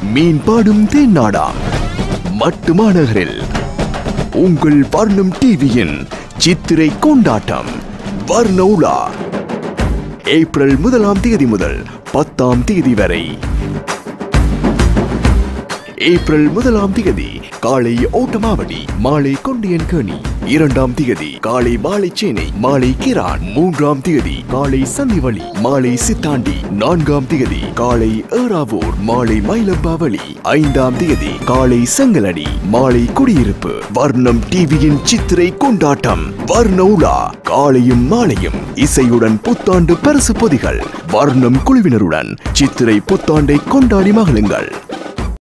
மீன் பாடும் தேன்னாடாம் மட்டு மாநகரில் உங்கள் வர்ணம் டிவியின் சித்திரை கொண்டாட்டம் வர்ண உலா ஏப்ரல் முதலாம் தேதி முதல் பத்தாம் தேதி வரை ஏப்ரல் முதலாம் தேதி காலை ஓட்டமாவடி மாலை கொண்டியன்கேணி இரண்டாம் தேதி காலை வாழைச்சேனை மாலை கிரான் மூன்றாம் தேதி காலை சந்திவழி மாலை சித்தாண்டி நான்காம் தேதி காலை ஏறாவூர் மாலை மயிலம்பாவளி ஐந்தாம் தேதி காலை செங்கலடி மாலை குடியிருப்பு வர்ணம் டிவியின் சித்திரை கொண்டாட்டம் வர்ண உலா காலையும் மாலையும் இசையுடன் புத்தாண்டு பரிசு பொதிகள் வர்ணம் குழுவினருடன் சித்திரை புத்தாண்டை கொண்டாடி மகிழுங்கள்